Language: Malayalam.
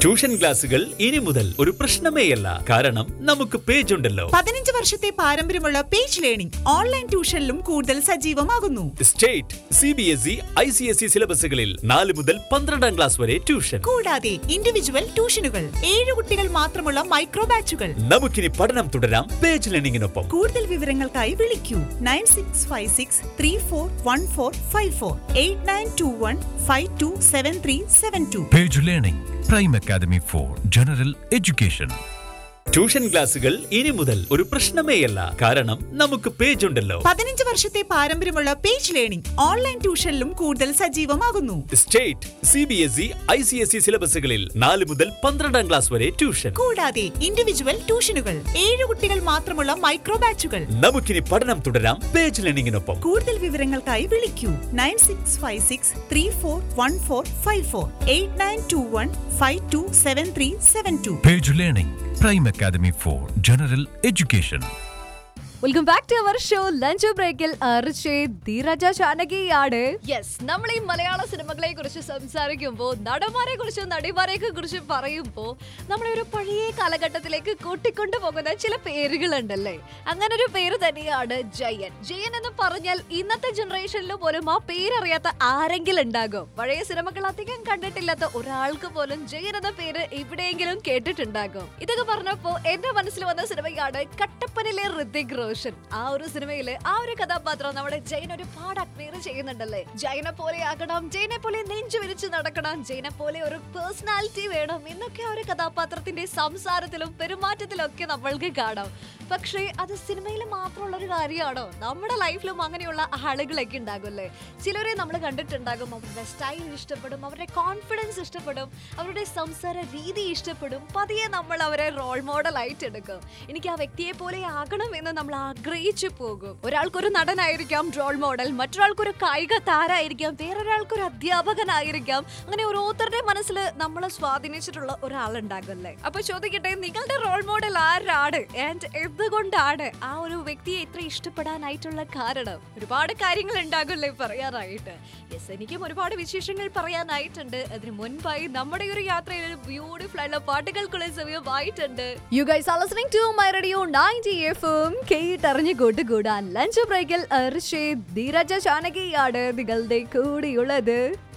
ട്യൂഷൻ ക്ലാസുകൾ ഇനി മുതൽ ഒരു പ്രശ്നമേയല്ല കാരണം നമുക്ക് പേജ് ഉണ്ടല്ലോ പതിനഞ്ച് വർഷത്തെ പാരമ്പര്യമുള്ള പേജ് ലേണിംഗ് ഓൺലൈൻ ട്യൂഷനിലും കൂടുതൽ സജീവമാകുന്നു state C B S E I C S E സിലബസുകളിൽ നാല് മുതൽ പന്ത്രണ്ടാം ക്ലാസ് വരെ ട്യൂഷൻ കൂടാതെ ഇൻഡിവിജ്വൽ ട്യൂഷനുകൾ ഏഴ് കുട്ടികൾ മാത്രമുള്ള മൈക്രോ ബാച്ചുകൾ നമുക്കിനി പഠനം തുടരാം പേജ് ലേണിംഗിനൊപ്പം കൂടുതൽ വിവരങ്ങൾക്കായി വിളിക്കൂ nine six five six three four one four five four eight nine two one five two seven three seven two Page Learning, Prime Academy for General Education. Tuition ക്ലാസുകൾ ഇനി മുതൽ ഒരു പ്രശ്നമേയല്ല കാരണം നമുക്ക് പേജ് ഉണ്ടല്ലോ പതിനഞ്ച് വർഷത്തെ പാരമ്പര്യമുള്ള പേജ് ലേണിംഗ് ഓൺലൈൻ ട്യൂഷനിലും കൂടുതൽ സജീവമാകുന്നു state C B S E I C S E സിലബസുകളിൽ നാല് മുതൽ പന്ത്രണ്ടാം ക്ലാസ് വരെ ട്യൂഷൻ കൂടാതെ ഇൻഡിവിജ്വൽ ട്യൂഷനുകൾ ഏഴ് കുട്ടികൾ മാത്രമുള്ള മൈക്രോ ബാച്ചുകൾ നമുക്കിനി പഠനം തുടരാം പേജ് ലേണിംഗിനൊപ്പം കൂടുതൽ വിവരങ്ങൾക്കായി വിളിക്കൂ nine six five six three four one four five four eight nine two one five two seven three seven two Page Learning, Prime Academy for General Education. Welcome back to our show lunch ബ്രേക്കിൽ ധീരജ ചാനകിയാണ് യെസ് നമ്മൾ ഈ മലയാള സിനിമകളെ കുറിച്ച് സംസാരിക്കുമ്പോൾ നടന്മാരെ കുറിച്ചും നടിമാരെ കുറിച്ച് പറയുമ്പോൾ നമ്മളെ ഒരു പഴയ കാലഘട്ടത്തിലേക്ക് കൂട്ടിക്കൊണ്ടു പോകുന്ന ചില പേരുകളുണ്ടല്ലേ അങ്ങനെ ഒരു പേര് തന്നെയാണ് ജയൻ ജയൻ എന്ന് പറഞ്ഞാൽ ഇന്നത്തെ ജനറേഷനിൽ പോലും ആ പേരറിയാത്ത ആരെങ്കിലും ഉണ്ടാകും പഴയ സിനിമകൾ അധികം കണ്ടിട്ടില്ലാത്ത ഒരാൾക്ക് പോലും ജയൻ എന്ന പേര് എവിടെയെങ്കിലും കേട്ടിട്ടുണ്ടാകും ഇതൊക്കെ പറഞ്ഞപ്പോ എന്റെ മനസ്സിൽ വന്ന സിനിമയാണ് കട്ടപ്പനിലെ ഋതിക് റോഷൻ ആ ഒരു സിനിമയില് ആ ഒരു കഥാപാത്രം നമ്മുടെ ജയൻ ഒരുപാട് അഡ്മയർ ചെയ്യുന്നുണ്ടല്ലേ ജയനെ പോലെ ആകണം ജയനെ പോലെ നെഞ്ചു വിരിച്ച് നടക്കണം ജയനെ പോലെ ഒരു പേഴ്സണാലിറ്റി വേണം എന്നൊക്കെ ആ ഒരു കഥാപാത്രത്തിന്റെ സംസാരത്തിലും പെരുമാറ്റത്തിലും ഒക്കെ നമ്മൾക്ക് കാണാം പക്ഷേ അത് സിനിമയിൽ മാത്രമുള്ള ഒരു കാര്യമാണോ നമ്മുടെ ലൈഫിലും അങ്ങനെയുള്ള ആളുകളൊക്കെ ഉണ്ടാകുമല്ലേ ചിലരെ നമ്മൾ കണ്ടിട്ടുണ്ടാകും അവരുടെ സ്റ്റൈൽ ഇഷ്ടപ്പെടും അവരുടെ കോൺഫിഡൻസ് ഇഷ്ടപ്പെടും അവരുടെ സംസാര രീതി ഇഷ്ടപ്പെടും പതിയെ നമ്മൾ അവരെ റോൾ മോഡൽ ആയിട്ട് എടുക്കും എനിക്ക് ആ വ്യക്തിയെ പോലെ ആകണം എന്ന് നമ്മൾ ആഗ്രഹിച്ചു പോകും ഒരാൾക്കൊരു നടനായിരിക്കാം റോൾ മോഡൽ മറ്റൊരാൾക്കൊരു കായിക താരായിരിക്കാം വേറൊരാൾക്കൊരു അധ്യാപകനായിരിക്കാം അങ്ങനെ ഓരോരുത്തരുടെ മനസ്സിൽ നമ്മളെ സ്വാധീനിച്ചിട്ടുള്ള ഒരാളുണ്ടാകുമല്ലേ അപ്പൊ ചോദിക്കട്ടെ നിങ്ങളുടെ റോൾ മോഡൽ ആരാണ് ആൻഡ് എന്തുകൊണ്ടാണ് ആ ഒരു വ്യക്തിയെ ഇത്ര ഇഷ്ടപ്പെടാനായിട്ടുള്ള കാരണം ഒരുപാട് കാര്യങ്ങൾ ഉണ്ടാകില്ലേ പറയാനായിട്ട് യെസ് എനിക്കും ഒരുപാട് വിശേഷങ്ങൾ പറയാനായിട്ടുണ്ട് അതിന് മുൻപായി നമ്മുടെ ഈ ഒരു യാത്രയിൽ ഒരു ബ്യൂട്ടിഫുൾ ആയിട്ടുള്ള പാട്ടുകൾക്കുള്ള സമയമായിട്ടുണ്ട് you guys are listening to my radio 90 എഫും കേട്ടറിഞ്ഞു കൂട്ടുകൂടാൻ ലഞ്ച് ബ്രേക്കിൽ അർഷേ ധീരജ ചാനകിയാണ് നിങ്ങളുടെ കൂടെയുള്ളത്